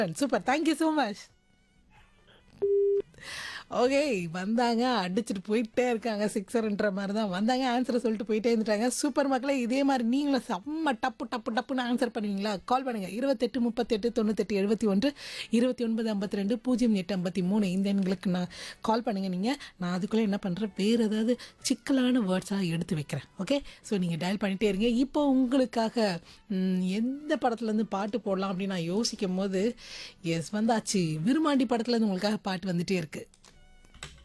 super thank you so much okay வந்தாங்க அடிச்சுட்டு போயிட்டே இருக்காங்க சிக்ஸர்ன்ற மாதிரி தான் வந்தாங்க ஆன்சரை சொல்லிட்டு போயிட்டே இருந்துட்டாங்க சூப்பர் மக்களே இதே மாதிரி நீங்களும் செம்ம டப்பு டப்பு டப்புன்னு ஆன்சர் பண்ணுவீங்களா கால் பண்ணுங்க இருபத்தெட்டு முப்பத்தெட்டு தொண்ணூத்தெட்டு எழுபத்தி ஒன்று இருபத்தி ஒன்பது ஐம்பத்தி ரெண்டு பூஜ்ஜியம் எட்டு ஐம்பத்தி மூணு இந்த எண்களுக்கு நான் கால் பண்ணுங்க நீங்கள் நான் அதுக்குள்ளே என்ன பண்ணுறேன் வேறு ஏதாவது சிக்கலான வேர்ட்ஸாக எடுத்து வைக்கிறேன் ஓகே ஸோ நீங்கள் டயல் பண்ணிகிட்டே இருங்க இப்போ உங்களுக்காக ம், எந்த படத்துலேருந்து பாட்டு போடலாம் அப்படின்னு நான் யோசிக்கும் போது எஸ் வந்தாச்சு விருமாண்டி படத்துலேருந்து உங்களுக்காக பாட்டு வந்துட்டே இருக்குது